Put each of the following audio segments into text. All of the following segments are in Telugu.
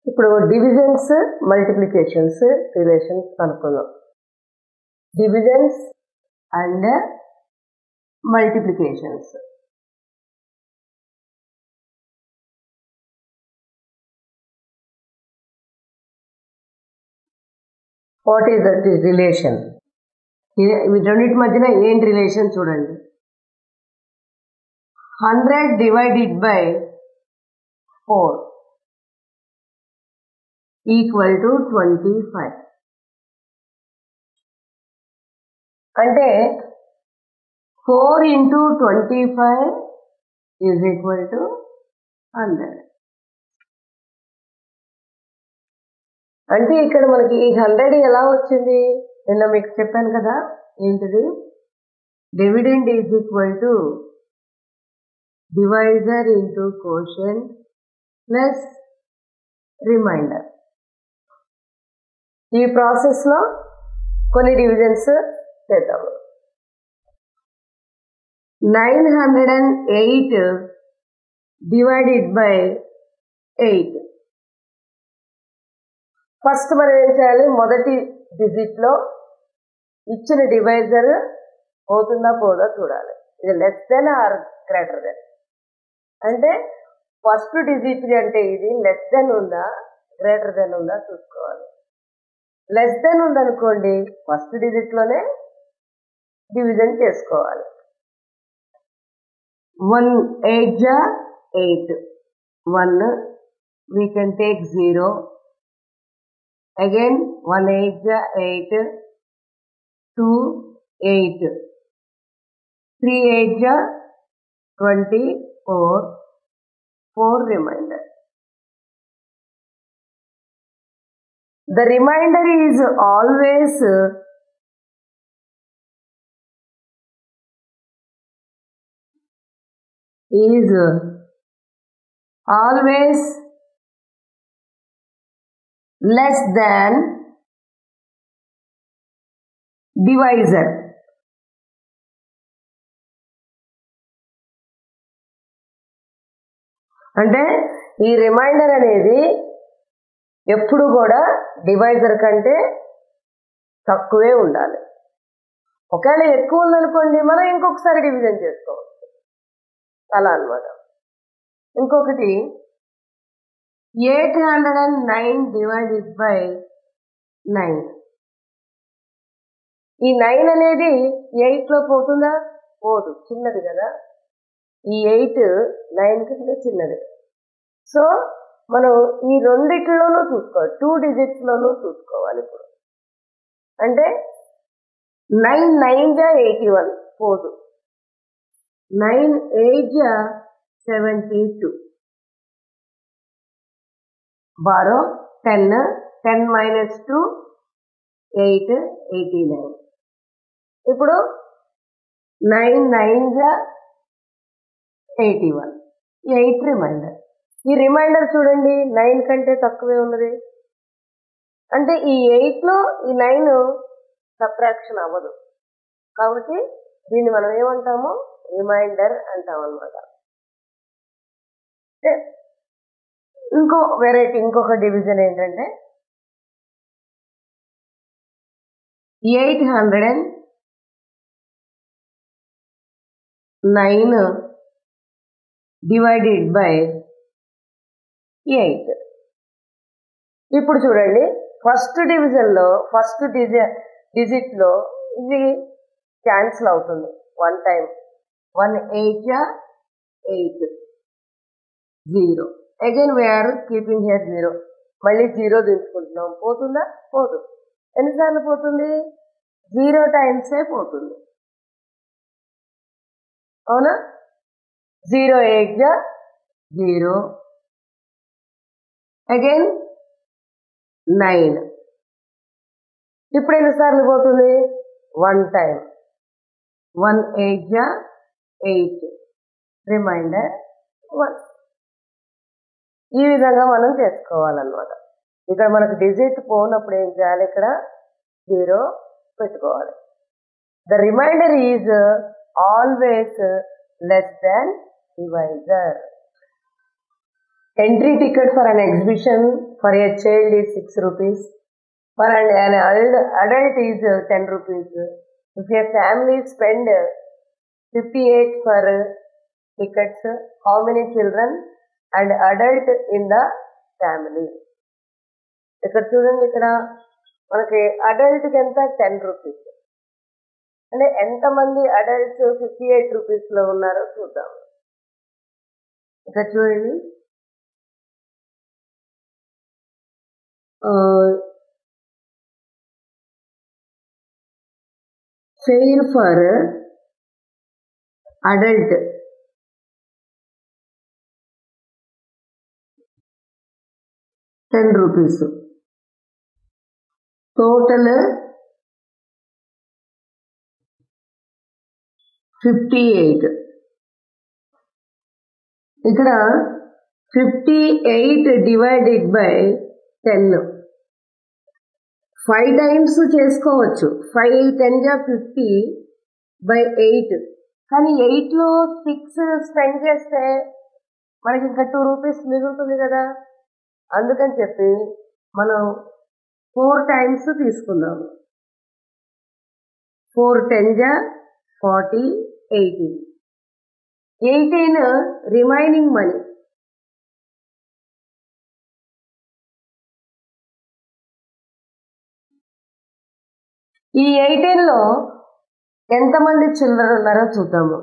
ఇప్పుడు డివిజన్స్ మల్టిప్లికేషన్స్ రిలేషన్స్ కనుక్కుందాం divisions and multiplications what is that is relation వీటన్నిటి మధ్యన ఏంటి రిలేషన్ చూడండి hundred divided by four equal to twenty five అంటే four into twenty five is equal to hundred అంటే ఇక్కడ మనకి ఈ హండ్రెడ్ ఎలా వచ్చింది నిన్న మీకు చెప్పాను కదా ఏంటిది dividend is equal to divisor into quotient plus remainder ఈ ప్రాసెస్లో కొన్ని డివిజన్స్ చేద్దాము nine hundred and eight divided by eight first మనం ఏం చేయాలి మొదటి డిజిట్లో ఇచ్చిన డివైజర్ పోతుందా పోదా చూడాలి ఇది less than or greater than అంటే ఫస్ట్ డిజిట్ అంటే ఇది లెస్ దెన్ ఉందా గ్రేటర్ దెన్ ఉందా చూసుకోవాలి లెస్ దెన్ ఉందనుకోండి ఫస్ట్ డిజిట్లోనే డివిజన్ చేసుకోవాలి వన్ ఎయిట్ జా eight one we can take zero again one eight జా eight two eight three eight జా twenty four four remainder the remainder is always is always less than divisor అంటే ఈ రిమైండర్ అనేది ఎప్పుడు కూడా డివైజర్ కంటే తక్కువే ఉండాలి ఒకవేళ ఎక్కువ ఉందనుకోండి మనం ఇంకొకసారి డివిజన్ చేసుకోవచ్చు అలా అనమాట ఇంకొకటి eight hundred and nine divided by nine ఈ నైన్ అనేది ఎయిట్లో పోతుందా పోదు చిన్నది కదా ఈ ఎయిట్ నైన్ కంటే చిన్నది సో మనం ఈ రెండిట్లోనూ చూసుకోవాలి టూ డిజిట్స్లోనూ చూసుకోవాలి ఇప్పుడు అంటే నైన్ నైన్ జా ఎయిటీ వన్ పోదు నైన్ ఎయిట్ జా seventy two borrow ten ten minus two eight eighty nine ఇప్పుడు నైన్ నైన్ జా ఎయిటీ వన్ ఎయిట్ రిమైండర్ ఈ రిమైండర్ చూడండి నైన్ కంటే తక్కువే ఉన్నది అంటే ఈ ఎయిట్లో ఈ నైన్ సబ్ట్రాక్షన్ అవ్వదు కాబట్టి దీన్ని మనం ఏమంటాము రిమైండర్ అంటాం అనమాట ఇంకో వెరైటీ ఇంకొక డివిజన్ ఏంటంటే eight hundred and nine divided by eight ఇప్పుడు చూడండి ఫస్ట్ డివిజన్లో ఫస్ట్ డిజి డిజిట్లో ఇది క్యాన్సిల్ అవుతుంది one time one eight eight zero again we are keeping here zero మళ్ళీ జీరో దించుకుంటున్నాం పోతుందా పోదు ఎన్నిసార్లు పోతుంది జీరో టైమ్సే పోతుంది అవునా జీరో ఎయిట్ జా జీరో అగైన్ నైన్ ఇప్పుడు ఎన్నిసార్లు పోతుంది వన్ టైం వన్ ఎయిట్ జా ఎయిట్ రిమైండర్ వన్ ఈ విధంగా మనం చేసుకోవాలన్నమాట ఇక్కడ మనకు డిజిట్ పోనప్పుడు ఏం చేయాలి ఇక్కడ జీరో పెట్టుకోవాలి the reminder is always less than divisor Entry ticket for an exhibition for a child is 6 rupees. For an, an adult, adult is uh, 10 rupees. If a family spend uh, 58 for uh, tickets, how many children and adult in the family? ఇక్కడ చూడండి ఇక్కడ మనకి అడల్ట్కి ఎంత టెన్ రూపీస్ అంటే ఎంతమంది అడల్ట్స్ ఫిఫ్టీ ఎయిట్ రూపీస్లో ఉన్నారో చూద్దాం ఇక్కడ చూడండి fare for adult ten rupees total fifty eight ఇక్కడ fifty eight divided by ten five times చేసుకోవచ్చు ఫైవ్ టెన్ జా ఫిఫ్టీ బై ఎయిట్ కానీ ఎయిట్లో సిక్స్ స్పెండ్ చేస్తే మనకి ఇంకా టూ రూపీస్ మిగులుతుంది కదా అందుకని చెప్పి మనం ఫోర్ టైమ్స్ తీసుకుందాము ఫోర్ టెన్ జా forty eighteen eighteen remaining money ఈ ఎయిటీన్లో ఎంతమంది చిల్డ్రన్ ఉన్నారో చూద్దాము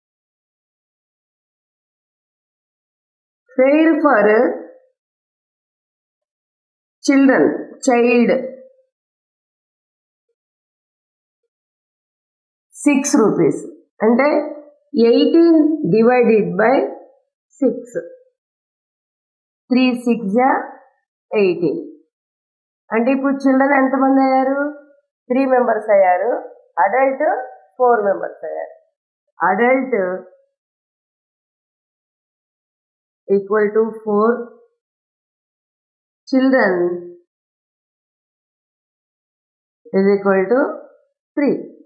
fare for children child six rupees అంటే eighteen divided by six three six eighteen అంటే ఇప్పుడు చిల్డ్రన్ ఎంతమంది అయ్యారు త్రీ మెంబర్స్ అయ్యారు అడల్ట్ ఫోర్ మెంబర్స్ అయ్యారు adult equal to four children is equal to 3.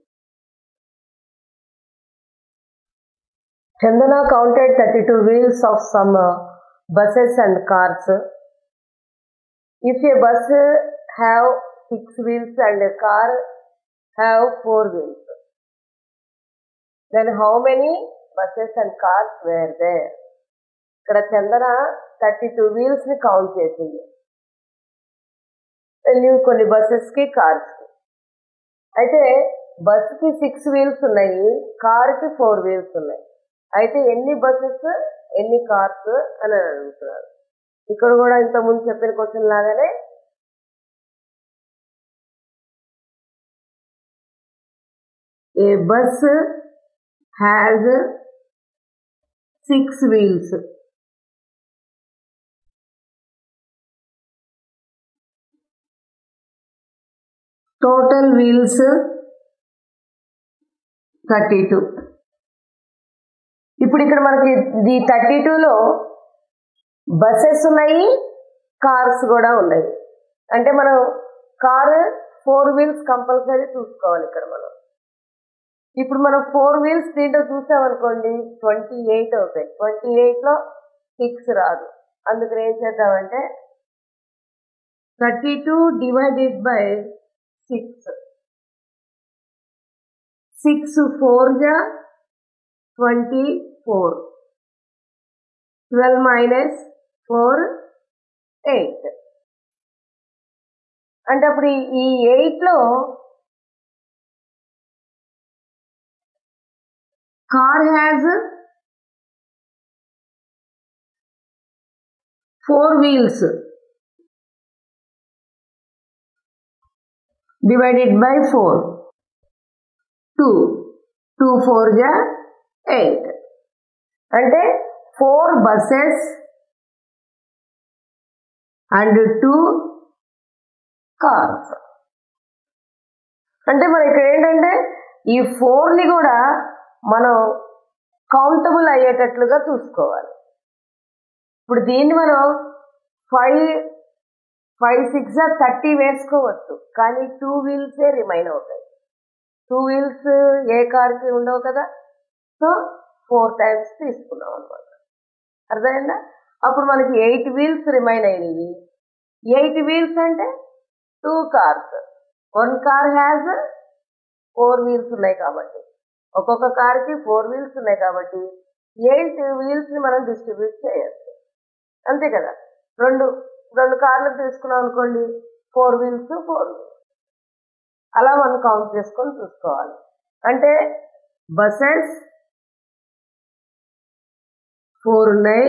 Chandana counted 32 wheels of some uh, buses and cars. If a bus have six wheels and a car have four wheels, then how many buses and cars were there? ఇక్కడ చందన థర్టీ టూ వీల్స్ ని కౌంట్ చేసింది వెళ్ళి కొన్ని బస్సెస్ కి కార్స్ కి అయితే బస్ కి సిక్స్ వీల్స్ ఉన్నాయి కార్ కి ఫోర్ వీల్స్ ఉన్నాయి అయితే ఎన్ని బస్సెస్ ఎన్ని కార్స్ అని అడుగుతున్నారు ఇక్కడ కూడా ఇంత ముందు చెప్పిన క్వశ్చన్ లాగానే a bus has six wheels total wheels thirty two ఇప్పుడు ఇక్కడ మనకి ఈ థర్టీ టూలో బస్సెస్ ఉన్నాయి కార్స్ కూడా ఉన్నాయి అంటే మనం కారు ఫోర్ వీల్స్ కంపల్సరీ చూసుకోవాలి ఇక్కడ మనం ఇప్పుడు మనం ఫోర్ వీల్స్ దీంట్లో చూసామనుకోండి ట్వంటీ ఎయిట్ అవుతాయి ట్వంటీ ఎయిట్లో సిక్స్ రాదు అందుకని ఏం చేద్దామంటే thirty two divided by six six four జా twenty four twelve minus four eight అంటే అప్పుడు ఈ ఎయిట్లో car has four wheels divided by 4 2 2 4 ja 8 అంటే four buses and two cars అంటే మన ఇక్కడ ఏంటంటే ఈ ఫోర్ని కూడా మనం కౌంటబుల్ అయ్యేటట్లుగా చూసుకోవాలి ఇప్పుడు దీన్ని మనం ఫైవ్ ఫైవ్ సిక్స్ థర్టీ వేసుకోవచ్చు కానీ టూ వీల్సే రిమైన్ అవుతాయి టూ వీల్స్ ఏ కార్కి ఉండవు కదా సో ఫోర్ టైమ్స్ తీసుకున్నాం అనమాట అర్థమైందా అప్పుడు మనకి ఎయిట్ వీల్స్ రిమైన్ అయినవి ఎయిట్ వీల్స్ అంటే two cars one car has four wheels ఉన్నాయి కాబట్టి ఒక్కొక్క కార్కి ఫోర్ వీల్స్ ఉన్నాయి కాబట్టి ఎయిట్ వీల్స్ని మనం డిస్ట్రిబ్యూట్ చేయొచ్చు అంతే కదా రెండు రెండు కార్లు తీసుకున్నాం అనుకోండి ఫోర్ వీల్స్ ఫోర్ వీల్స్ అలా మనం కౌంట్ చేసుకొని చూసుకోవాలి అంటే బస్సెస్ ఫోర్ ఉన్నాయి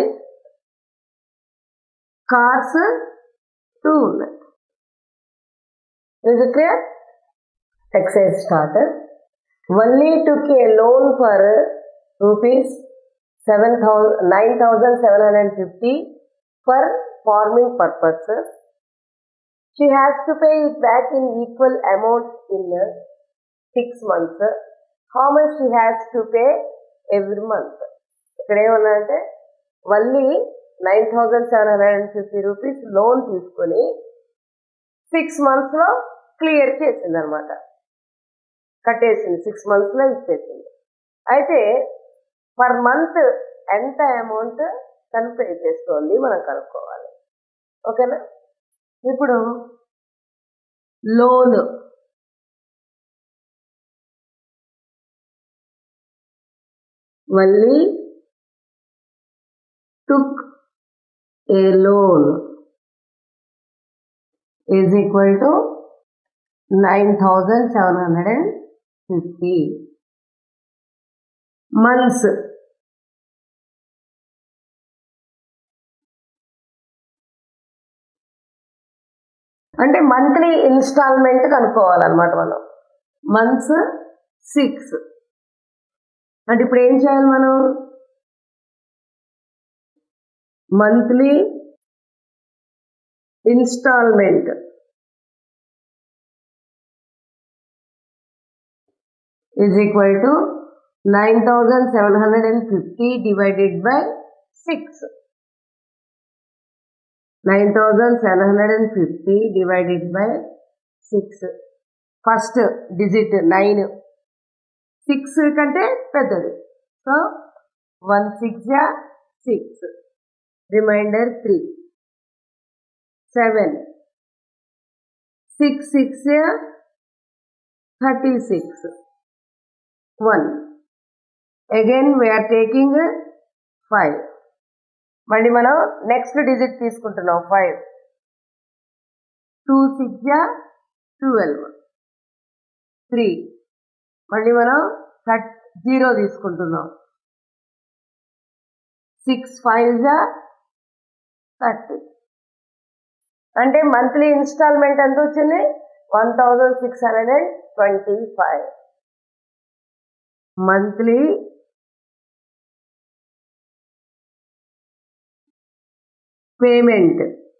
కార్స్ టూ ఉన్నాయి is it clear exercise started only took a loan for rupees 7000 9750 for farming purposes she has to pay it back in equal amount in uh, 6 months how much she has to pay every month ఇక్కడ ఏమన్నారంటే మళ్ళీ nine thousand seven hundred and fifty rupees loan తీసుకొని సిక్స్ మంత్స్లో క్లియర్ చేసింది అనమాట కట్టేసింది సిక్స్ మంత్స్లో ఇచ్చేసింది అయితే పర్ మంత్ ఎంత అమౌంట్ తను పే చేస్తోంది మనం కనుక్కోవాలి ఓకేనా ఇప్పుడు లోన్ మళ్ళీ took a loan is equal to 9750 months అంటే మంత్లీ ఇన్స్టాల్మెంట్ కనుక్కోవాలన్నమాట మనం మంత్స్ సిక్స్ అంటే ఇప్పుడు ఏం చేయాలి మనం monthly instalment is equal to 9750 divided by 6 9750 divided by 6 first digit nine six కంటే పెద్దది సో వన్ సిక్స్ జా six reminder three seven six six thirty six one again we are taking five మళ్ళీ మనం నెక్స్ట్ డిజిట్ తీసుకుంటున్నాం five two six twelve three మళ్ళీ మనం థర్ట్ జీరో తీసుకుంటున్నాం సిక్స్ ఫైవ్ జా థర్టీ అంటే మంత్లీ ఇన్స్టాల్మెంట్ ఎంత వచ్చింది one thousand six hundred and twenty five monthly payment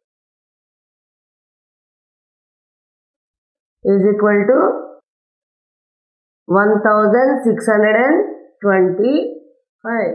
is equal to one thousand six hundred and twenty five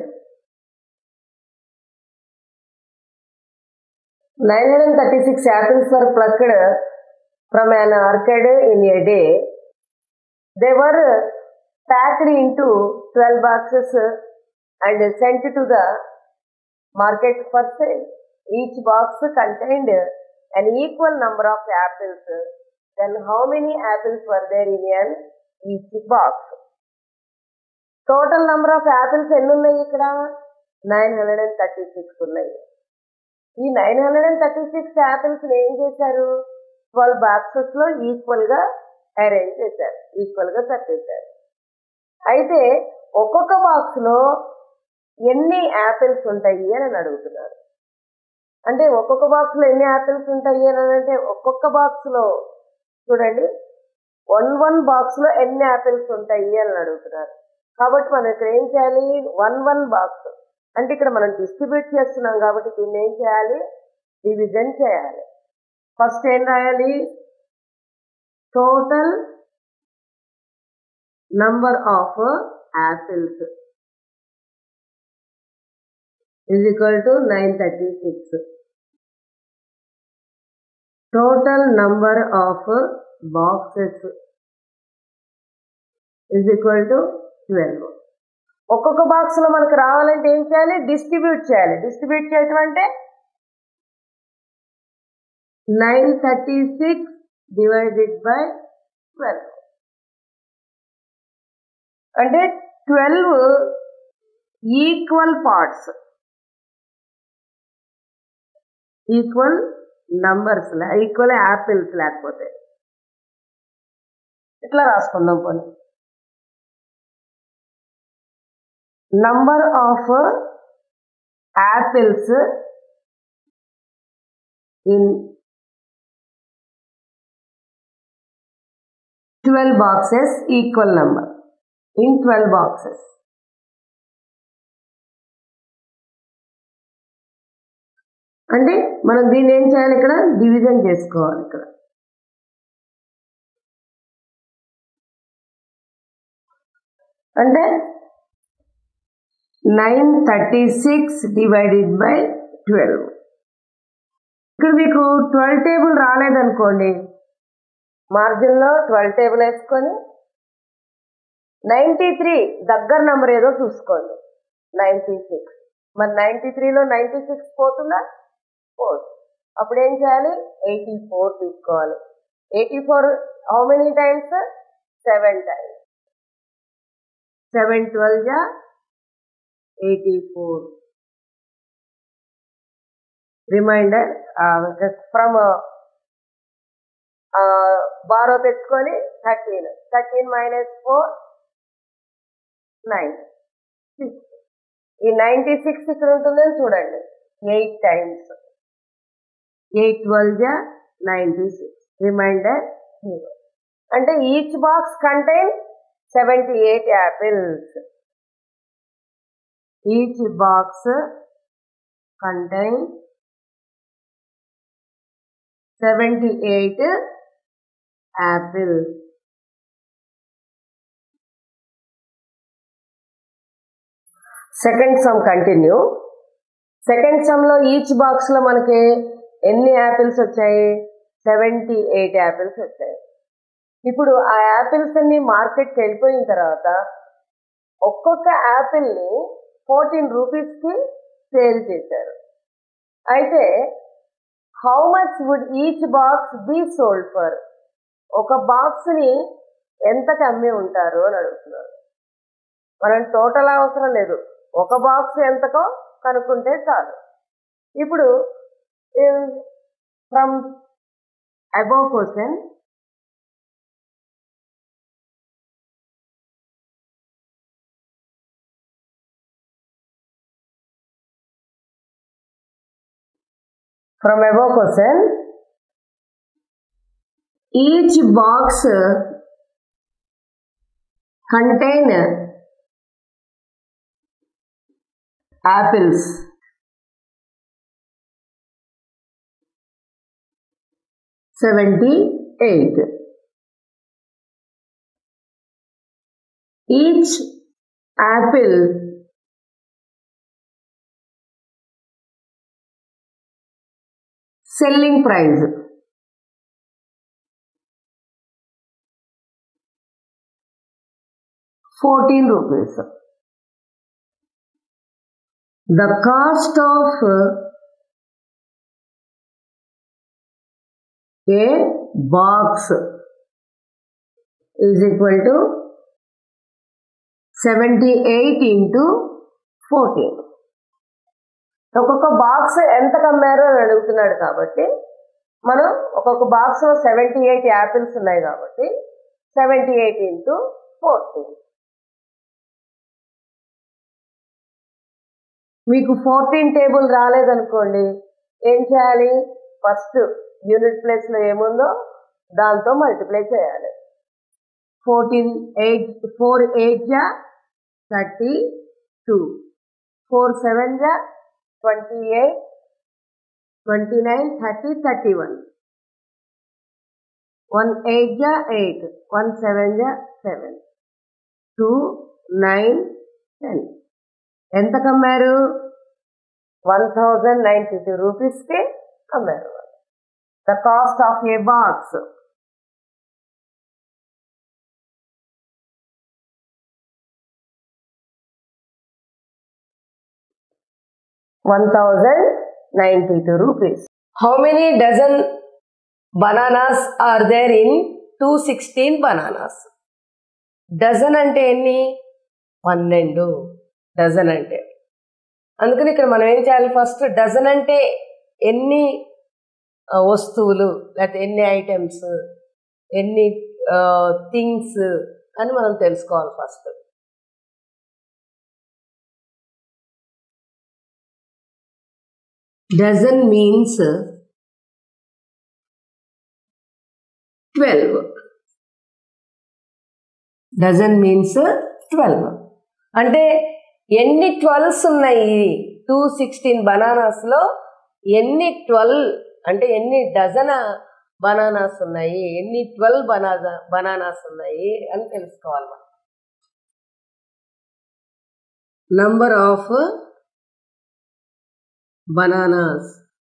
nine hundred and thirty six apples were plucked from an orchid in a day. They were packed into 12 boxes and sent to the market for sale. Each box contained an equal number of apples. Then how many apples were there in an each box? Total number of apples ఎన్ని ఉన్నాయి ఇక్కడ nine hundred and thirty six ఉన్నాయి ఈ nine hundred and thirty six apples ఏం చేశారు ట్వెల్వ్ బాక్సెస్ లో ఈక్వల్ గా అరేంజ్ చేశారు ఈక్వల్ గా కట్టేశారు అయితే ఒక్కొక్క బాక్స్ లో ఎన్ని యాపిల్స్ ఉంటాయి అని అడుగుతున్నారు అంటే ఒక్కొక్క బాక్స్ లో ఎన్ని యాపిల్స్ ఉంటాయి అని అంటే ఒక్కొక్క బాక్స్ లో చూడండి వన్ వన్ బాక్స్ లో ఎన్ని యాపిల్స్ ఉంటాయి అని అడుగుతున్నారు కాబట్టి మనం ఇక్కడ ఏం చేయాలి వన్ వన్ బాక్స్ అంటే ఇక్కడ మనం డిస్ట్రిబ్యూట్ చేస్తున్నాం కాబట్టి దీన్ని ఏం చేయాలి డివిజన్ చేయాలి ఫస్ట్ ఏం రాయాలి total number of apples is equal to 936. Total number of boxes is equal to 12. ఒక్కొక్క బాక్స్లో మనకు రావాలంటే ఏం చేయాలి డిస్ట్రిబ్యూట్ చేయాలి డిస్ట్రిబ్యూట్ చేయటం అంటే nine thirty six divided by twelve అంటే twelve equal parts equal numbers equal apples లేకపోతే ఇట్లా రాసుకుందాం పోనీ number of apples in twelve boxes equal number in twelve boxes అంటే మనం దీన్ని ఏం చేయాలి ఇక్కడ డివిజన్ చేసుకోవాలి ఇక్కడ అంటే nine thirty six divided by twelve ఇక్కడ మీకు ట్వెల్వ్ టేబుల్ రాలేదనుకోండి మార్జిన్లో ట్వెల్వ్ టేబుల్ వేసుకొని నైంటీ త్రీ దగ్గర నెంబర్ ఏదో చూసుకోండి నైంటీ సిక్స్ మరి నైంటీ త్రీలో నైంటీ సిక్స్ పోతుందా పోదు అప్పుడు ఏం చేయాలి ఎయిటీ ఫోర్ తీసుకోవాలి eighty four how many times seven times seven twelve జా eighty four reminder from borrow తెచ్చుకొని thirteen thirteen minus four nine six ఈ నైంటీ సిక్స్ ఇక్కడ ఉంటుందని చూడండి ఎయిట్ టైమ్స్ ఎయిట్ ట్వెల్వ్ జా నైంటీ సిక్స్ రిమైండర్ జీరో అంటే each box contain seventy eight apples each box contain seventy eight apple second sum continue second సమ్లో ఈచ్ బాక్స్లో మనకి ఎన్ని యాపిల్స్ వచ్చాయి సెవెంటీ ఎయిట్ యాపిల్స్ వచ్చాయి ఇప్పుడు ఆ యాపిల్స్ అన్ని మార్కెట్కి వెళ్ళిపోయిన తర్వాత ఒక్కొక్క యాపిల్ని ఫోర్టీన్ రూపీస్కి సేల్ చేశారు అయితే how much would each box be sold for ఒక బాక్స్ని ఎంతకి అమ్మి ఉంటారు అని అడుగుతున్నారు మనం టోటల్ అవసరం లేదు ఒక బాక్స్ ఎంతకో కనుక్కుంటే చాలు ఇప్పుడు from above question from above question each box contain apples seventy eight each apple selling price fourteen rupees. The cost of a box is equal to seventy eight into fourteen ఒక్కొక్క బాక్స్ ఎంత కమ్మారో అని అడుగుతున్నాడు కాబట్టి మనం ఒక్కొక్క బాక్స్లో సెవెంటీ ఎయిట్ యాపిల్స్ ఉన్నాయి కాబట్టి సెవెంటీ ఎయిట్ ఇంటూ ఫోర్టీన్ మీకు ఫోర్టీన్ టేబుల్ రాలేదనుకోండి ఏం చేయాలి ఫస్ట్ యూనిట్ ప్లేస్లో ఏముందో దాంతో మల్టిప్లై చేయాలి ఫోర్టీన్ ఎయిట్ ఫోర్ ఎయిట్ జా థర్టీ టూ ఫోర్ సెవెన్ జా twenty eight twenty nine thirty thirty one one eight జా ఎయిట్ వన్ సెవెన్ జా సెవెన్ టూ నైన్ టెన్ ఎంత కమ్మారు వన్ థౌజండ్ నైంటీ టూ రూపీస్కి అమ్మారు the cost of a box one thousand ninety two rupees how many dozen bananas are there in two sixteen bananas dozen అంటే ఎన్ని పన్నెండు డజన్ అంటే అందుకని ఇక్కడ మనం ఏం చేయాలి ఫస్ట్ డజన్ అంటే ఎన్ని ఆ, వస్తువులు లేకపోతే ఎన్ని ఐటమ్స్ ఎన్ని థింగ్స్ అని మనం తెలుసుకోవాలి first dozen means twelve dozen means twelve అంటే ఎన్ని ట్వెల్వ్స్ ఉన్నాయి టూ సిక్స్టీన్ బనానాస్లో ఎన్ని ట్వెల్వ్ అంటే ఎన్ని డజన్ బనానాస్ ఉన్నాయి ఎన్ని ట్వెల్వ్ బనానా బనానాస్ ఉన్నాయి అని తెలుసుకోవాలి మనం number of bananas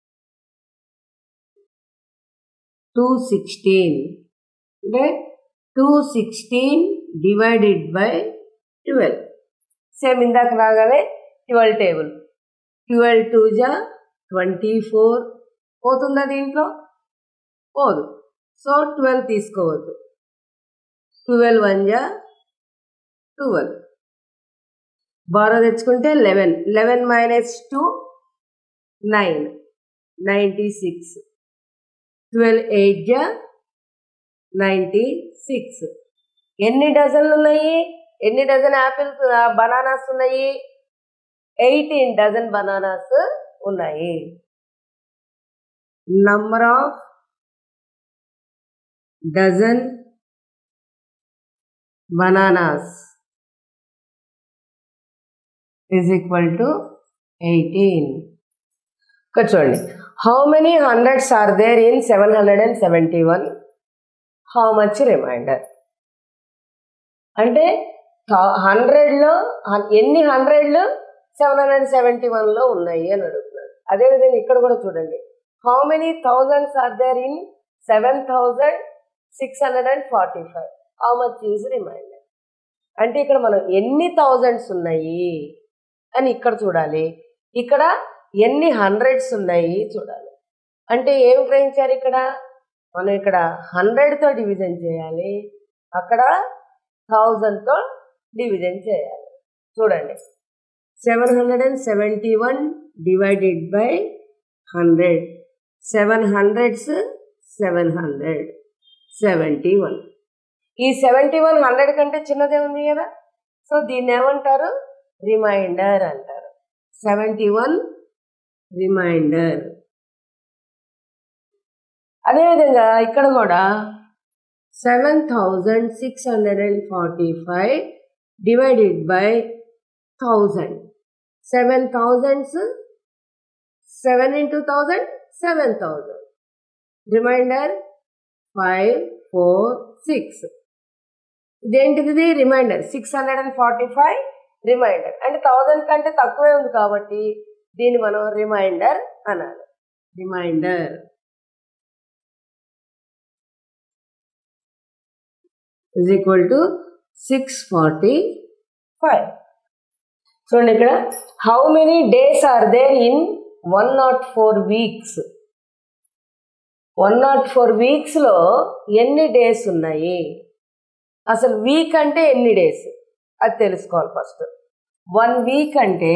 two sixteen అంటే two sixteen divided by twelve same ఇందాక రాగానే ట్వెల్వ్ టేబుల్ ట్వెల్వ్ టూ జా ట్వంటీ ఫోర్ పోతుందా దీంట్లో పోదు సో ట్వెల్వ్ తీసుకోవద్దు ట్వెల్వ్ వన్ జా ట్వెల్వ్ బారో తెచ్చుకుంటే eleven eleven minus two nine ninety six twelve eight జా నైంటీ సిక్స్ ఎన్ని డజన్లు ఉన్నాయి ఎన్ని డజన్ యాపిల్స్ బనానాస్ ఉన్నాయి ఎయిటీన్ డజన్ బనానాస్ ఉన్నాయి number of dozen bananas is equal to eighteen ఇక్కడ చూడండి how many hundreds are there in seven hundred and seventy one how much reminder అంటే హండ్రెడ్లో ఎన్ని హండ్రెడ్లు సెవెన్ హండ్రెడ్ సెవెంటీ వన్లో ఉన్నాయి అని అడుగుతున్నాడు అదేవిధంగా ఇక్కడ కూడా చూడండి how many thousands are there in seven thousand six hundred and forty five how much is reminder అంటే ఇక్కడ మనం ఎన్ని థౌజండ్స్ ఉన్నాయి అని ఇక్కడ చూడాలి ఇక్కడ ఎన్ని హండ్రెడ్స్ ఉన్నాయి చూడాలి అంటే ఏం గ్రహించారు ఇక్కడ మనం ఇక్కడ హండ్రెడ్తో డివిజన్ చేయాలి అక్కడ థౌజండ్తో డివిజన్ చేయాలి చూడండి seven hundred and seventy one divided by hundred seven hundreds seven hundred seventy one ఈ సెవెంటీ వన్ హండ్రెడ్ కంటే చిన్నదే ఉంది కదా సో దీన్ని ఏమంటారు రిమైండర్ అంటారు సెవెంటీ వన్ రిమైండర్ అదేవిధంగా ఇక్కడ కూడా seven thousand six hundred and forty five divided by thousand seven thousands seven into thousand seven thousand reminder five four six ఇదేంటిది reminder six hundred and forty five reminder అంటే థౌజండ్ కంటే తక్కువే ఉంది కాబట్టి దీన్ని మనం రిమైండర్ అనాలి reminder is equal to six forty five చూడండి ఇక్కడ how many days are there in one nought four weeks one nought four వీక్స్లో ఎన్ని డేస్ ఉన్నాయి అసలు వీక్ అంటే ఎన్ని డేస్ అది తెలుసుకోవాలి ఫస్ట్ వన్ వీక్ అంటే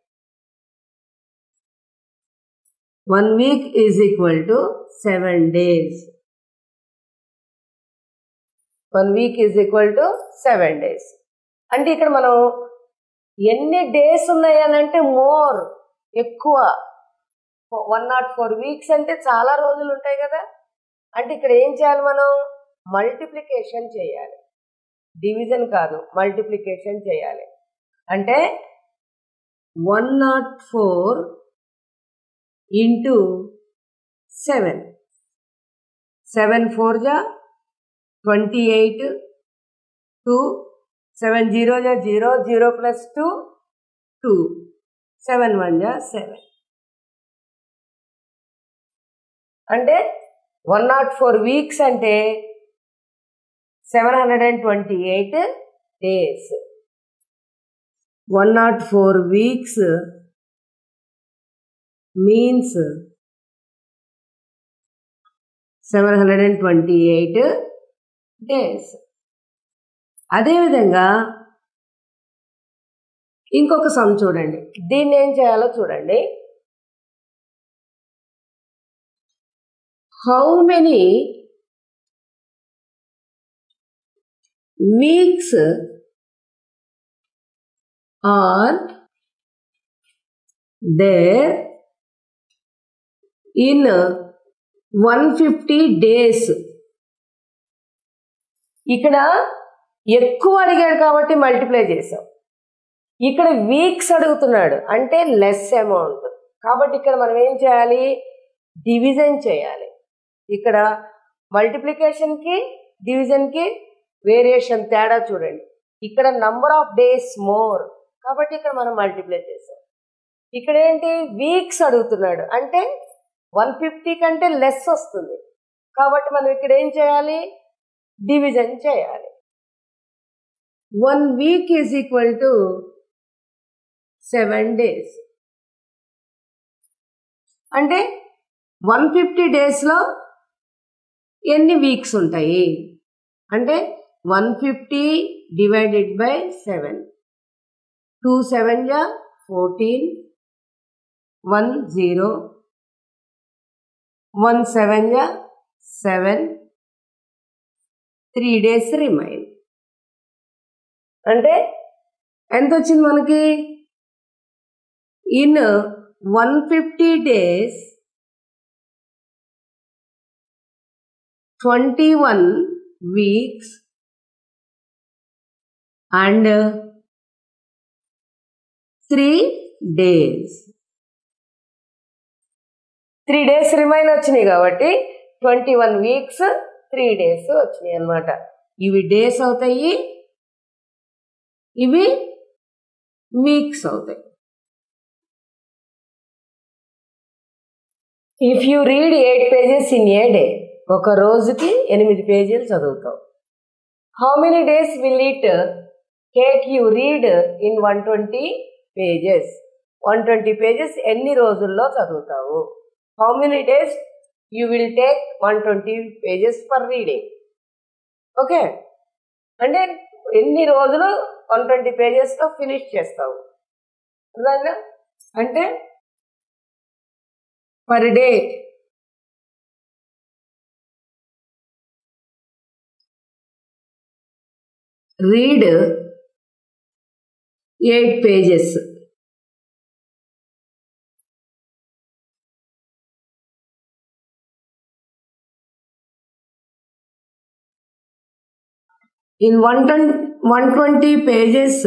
one week is equal to seven days one week is equal to seven days అంటే ఇక్కడ మనం ఎన్ని డేస్ ఉన్నాయి అని అంటే మోర్ ఎక్కువ వన్ నాట్ ఫోర్ వీక్స్ అంటే చాలా రోజులు ఉంటాయి కదా అంటే ఇక్కడ ఏం చేయాలి మనం మల్టిప్లికేషన్ చేయాలి డివిజన్ కాదు మల్టిప్లికేషన్ చేయాలి అంటే one nought four into seven seven four జా twenty eight two seven zero జా zero zero plus two two seven one జా సెవెన్ అంటే వన్ నాట్ ఫోర్ వీక్స్ అంటే seven hundred and twenty eight days one nought four weeks means seven hundred and twenty eight days అదేవిధంగా ఇంకొక సమ్ చూడండి దీన్ని ఏం చేయాలో చూడండి how many weeks are there in one fifty days ఇక్కడ ఎక్కువ అడిగాడు కాబట్టి మల్టిప్లై చేసాం ఇక్కడ వీక్స్ అడుగుతున్నాడు అంటే లెస్ అమౌంట్ కాబట్టి ఇక్కడ మనం ఏం చేయాలి డివిజన్ చేయాలి ఇక్కడ మల్టిప్లికేషన్కి డివిజన్కి వేరియేషన్ తేడా చూడండి ఇక్కడ నంబర్ ఆఫ్ డేస్ మోర్ కాబట్టి ఇక్కడ మనం మల్టిప్లై చేసాం ఇక్కడ ఏంటి వీక్స్ అడుగుతున్నాడు అంటే వన్ ఫిఫ్టీ కంటే లెస్ వస్తుంది కాబట్టి మనం ఇక్కడ ఏం చేయాలి డివిజన్ చేయాలి one week is equal to seven days అంటే వన్ ఫిఫ్టీ డేస్లో ఎన్ని వీక్స్ ఉంటాయి అంటే one fifty divided by seven two seven జా fourteen one zero one seven జా సెవెన్ త్రీ డేస్ రిమైన్ అంటే ఎంత వచ్చింది మనకి in one fifty days twenty one weeks and three days three days remain వచ్చినాయి కాబట్టి twenty one weeks three days వచ్చినాయి అనమాట ఇవి డేస్ అవుతాయి ఇవి వీక్స్ అవుతాయి if you read eight pages in a day ఒక రోజుకి ఎనిమిది పేజీలు చదువుతావు how many days will it take you read in one twenty pages one twenty pages ఎన్ని రోజుల్లో చదువుతావు how many days you will take one twenty pages for reading okay అంటే ఎన్ని రోజులు వన్ ట్వంటీ పేజెస్లో ఫినిష్ చేస్తావు అర్థమైందా అంటే per day read eight pages in 120 pages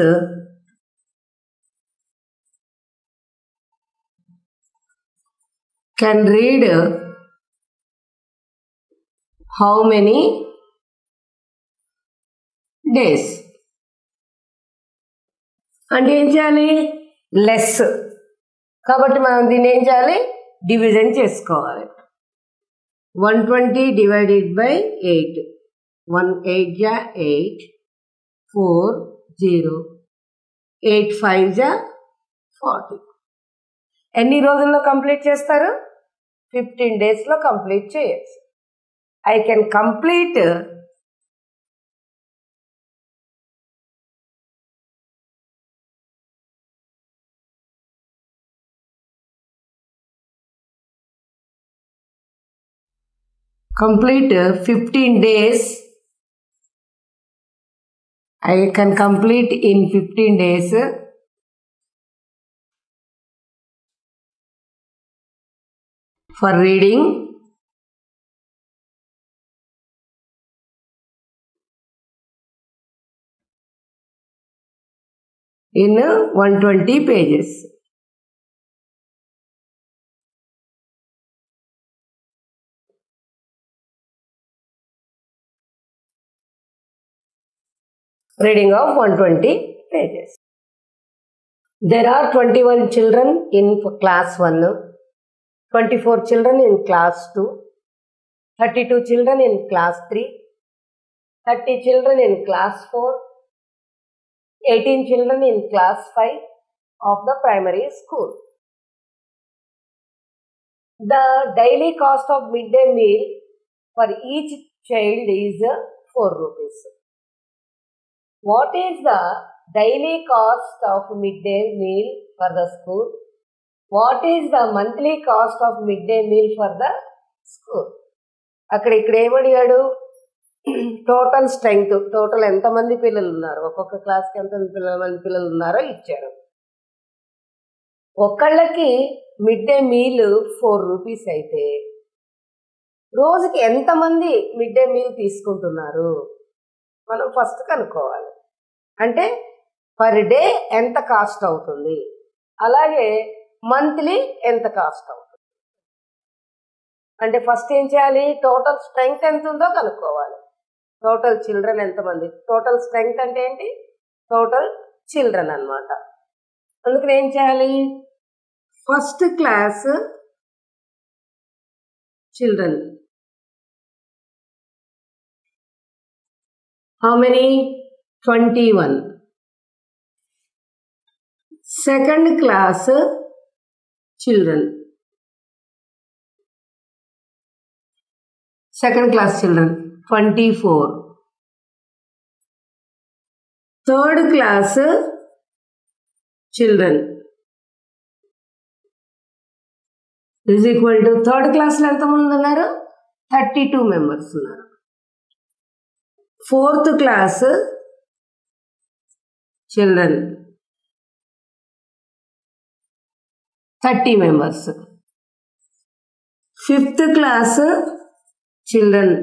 can read how many days అంటే ఏం చేయాలి లెస్ కాబట్టి మనం దీన్ని ఏం చేయాలి డివిజన్ చేసుకోవాలి one twenty divided by eight one eight జా eight four zero eight five జా ఫార్టీ ఎన్ని రోజుల్లో కంప్లీట్ చేస్తారు ఫిఫ్టీన్ డేస్లో కంప్లీట్ చేయొచ్చు I can complete complete 15 days i can complete in 15 days for reading in 120 pages reading of 120 pages. There are 21 children in class 1, 24 children in class 2, 32 children in class 3, 30 children in class 4, 18 children in class 5 of the primary school. the daily cost of midday meal for each child is 4 rupees. What is the daily cost of midday meal for the school? What is the monthly cost of midday meal for the school? అక్కడ ఇక్కడ ఏమడిగాడు టోటల్ స్ట్రెంగ్త్ టోటల్ ఎంతమంది పిల్లలు ఉన్నారు ఒక్కొక్క క్లాస్కి ఎంత పిల్లల మంది పిల్లలు ఉన్నారో ఇచ్చారు ఒక్కళ్ళకి mid day meal four rupees అయితే రోజుకి ఎంతమంది మిడ్ డే మీల్ తీసుకుంటున్నారు మనం ఫస్ట్ కనుక్కోవాలి అంటే పర్ డే ఎంత కాస్ట్ అవుతుంది అలాగే మంత్లీ ఎంత కాస్ట్ అవుతుంది అంటే ఫస్ట్ ఏం చేయాలి టోటల్ స్ట్రెంగ్త్ ఎంత ఉందో కనుక్కోవాలి టోటల్ చిల్డ్రన్ ఎంతమంది టోటల్ స్ట్రెంగ్త్ అంటే ఏంటి టోటల్ చిల్డ్రన్ అన్నమాట అందుకని ఏం చేయాలి first class children how many twenty one second class children second class children twenty four third class children is equal to third క్లాస్లో ఎంతమంది ఉన్నారు థర్టీ టూ మెంబర్స్ ఉన్నారు fourth class children thirty members fifth class children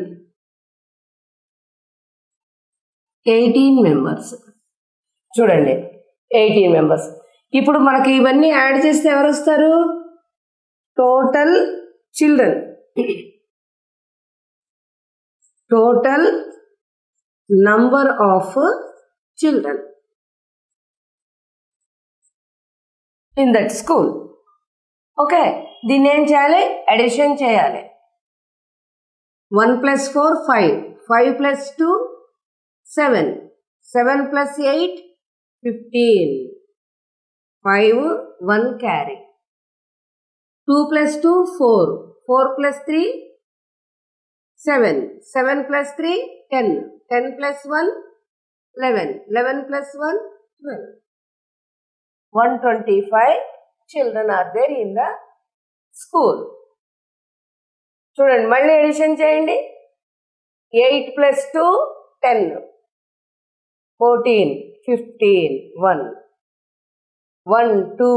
eighteen members చూడండి ఎయిటీన్ మెంబర్స్ ఇప్పుడు మనకి ఇవన్నీ యాడ్ చేస్తే ఎవరు వస్తారు total children total number of children in that school okay దీన్ని ఏం చేయాలి అడిషన్ చేయాలి one plus four five five plus two seven seven plus eight fifteen five one carry two plus two four four plus three seven seven plus three ten ten plus one eleven eleven plus one twelve one twenty five children are there in the school చూడండి మళ్ళీ ఎడిషన్ చేయండి eight plus two ten fourteen fifteen one one two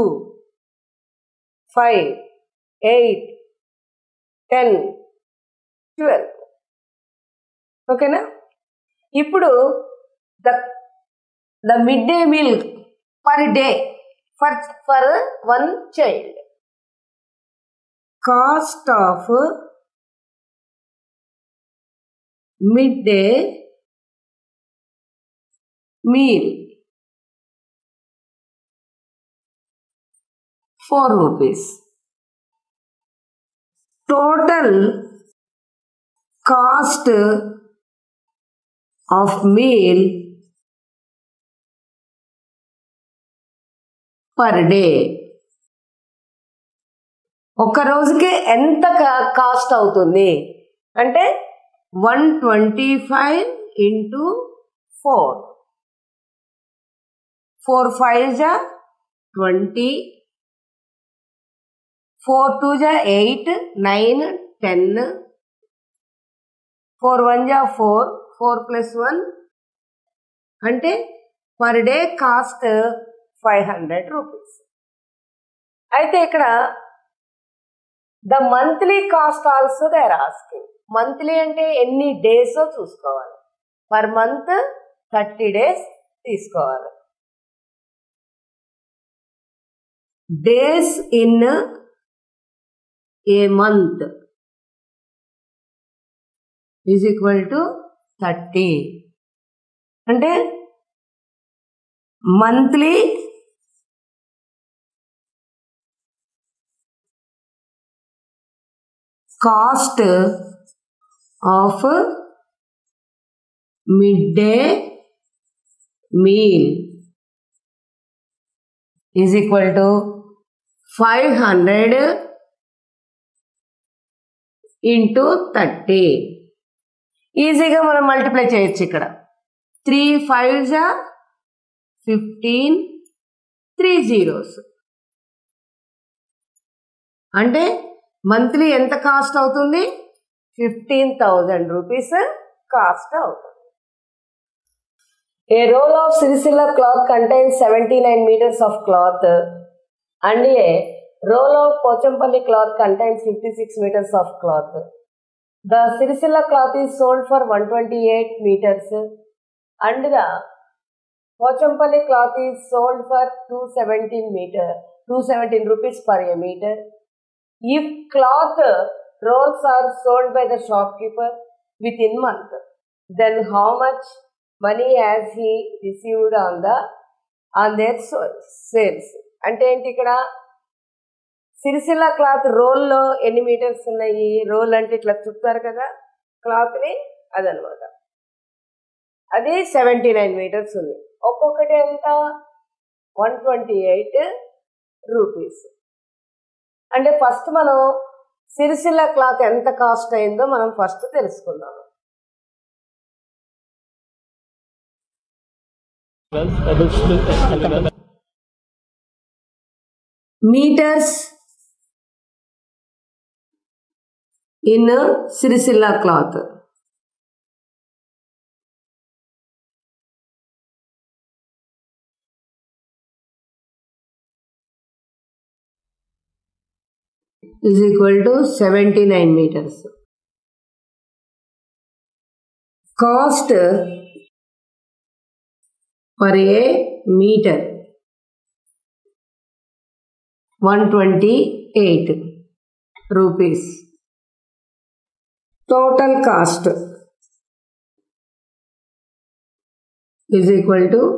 five eight ten twelve ఓకేనా ఇప్పుడు the the mid day meal per day for for one child cost of mid day meal four rupees total cost of meal per day ఒక రోజుకి ఎంత కాస్ట్ అవుతుంది అంటే one twenty five into four four five జా ట్వంటీ ఫోర్ టూ జా eight nine ten four one జా ఫోర్ ఫోర్ ప్లస్ వన్ అంటే per day cost five hundred rupees అయితే ఇక్కడ the monthly cost also they are asking monthly అంటే ఎన్ని డేస్ చూసుకోవాలి పర్ మంత్ థర్టీ డేస్ తీసుకోవాలి days in a month is equal to thirty అంటే monthly cost of mid day meal is equal to five hundred into thirty ఈజీగా మనం మల్టిప్లై చేయొచ్చు ఇక్కడ త్రీ ఫైవ్ జా ఫిఫ్టీన్ త్రీ జీరోస్ అంటే మంత్లీ ఎంత కాస్ట్ అవుతుంది ఫిఫ్టీన్ థౌజండ్ రూపీస్ కాస్ట్ అవుతుంది a roll of Sirisilla cloth contains seventy nine metres of cloth and a roll of Pochampally cloth contains fifty six metres of cloth the Sirisilla cloth is sold for one twenty eight metres and the Pochampally cloth is sold for two seventeen metre two seventeen rupees per a metre if cloth rolls are sold by the shopkeeper within month then how much money has he received on the on their so- sales అంటే ఏంటి ఇక్కడ సిరిసిల్ల క్లాత్ రోల్లో ఎన్ని మీటర్స్ ఉన్నాయి రోల్ అంటే ఇట్లా చుట్టారు కదా క్లాత్ని అదనమాట అది సెవెంటీ నైన్ మీటర్స్ ఉంది ఒక్కొక్కటి ఎంత వన్ ట్వంటీ ఎయిట్ రూపీస్ అంటే ఫస్ట్ మనం సిరిసిల్ల క్లాత్ ఎంత కాస్ట్ అయిందో మనం ఫస్ట్ తెలుసుకుందాం metres in Sirisilla cloth is equal to 79 meters. Cost per a meter 128 rupees. Total cost is equal to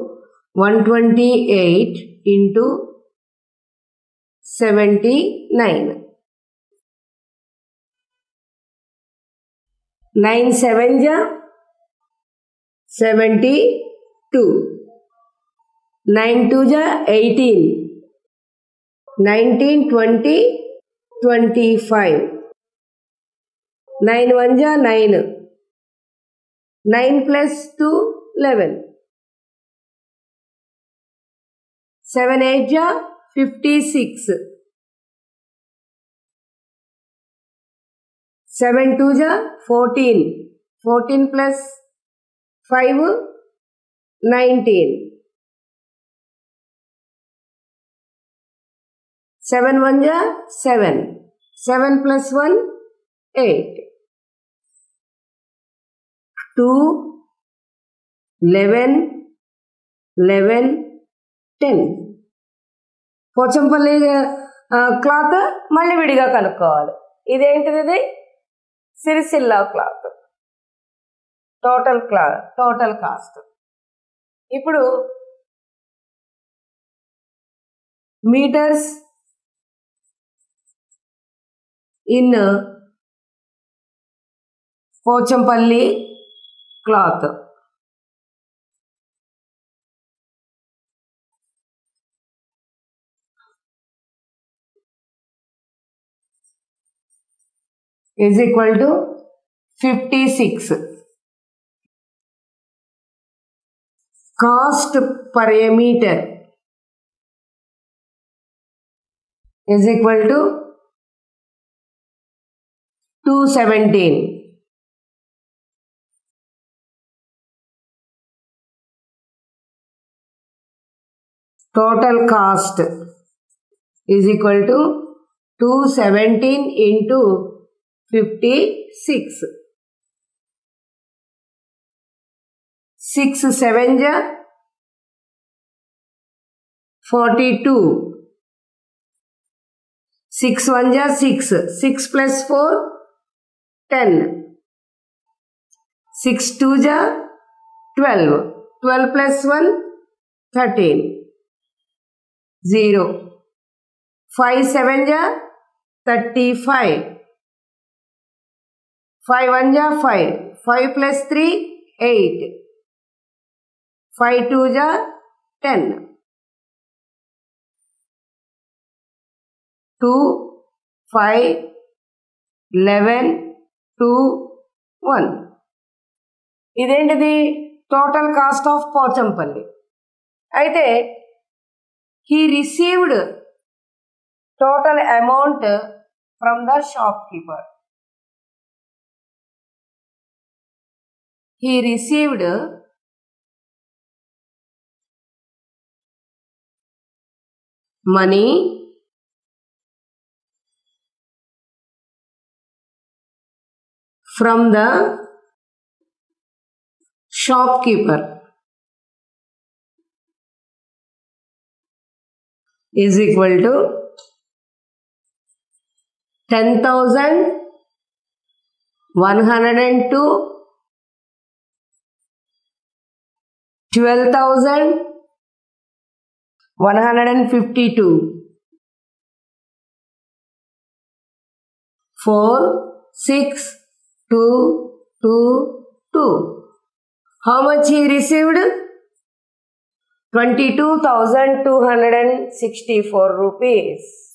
128 into 79. Nine seven జా సెవెంటీ టూ నైన్ టూ జా eighteen nineteen twenty twenty five nine one జా nine nine plus two eleven seven eight జా ఫిఫ్టీ సిక్స్ సెవెన్ టూ జా fourteen fourteen plus five nineteen seven one జా seven seven plus one eight two eleven eleven ten Pochampally cloth మళ్ళీ విడిగా కనుక్కోవాలి ఇదేంటిది ఇది సిరిసిల్ల క్లాత్ టోటల్ క్లా టోటల్ కాస్ట్ ఇప్పుడు metres in Pochampally cloth is equal to 56 cost per a meter is equal to 217 total cost is equal to 217 into 56 6 7 ja 42 6 1 ja 6 6 plus 4 10 6 2 ja 12 12 plus 1 13 0 5 7 ja 35 5 1 ja 5 5 plus 3 8 5 2 ja 10 2 5 11 two one ఇదేంటిది టోటల్ కాస్ట్ ఆఫ్ పోచంపల్లి అయితే he received total amount from the shopkeeper he received money from the shopkeeper is equal to 10,102 twelve thousand one hundred and fifty two four six two two two. How much he received? Twenty two thousand two hundred and sixty four rupees.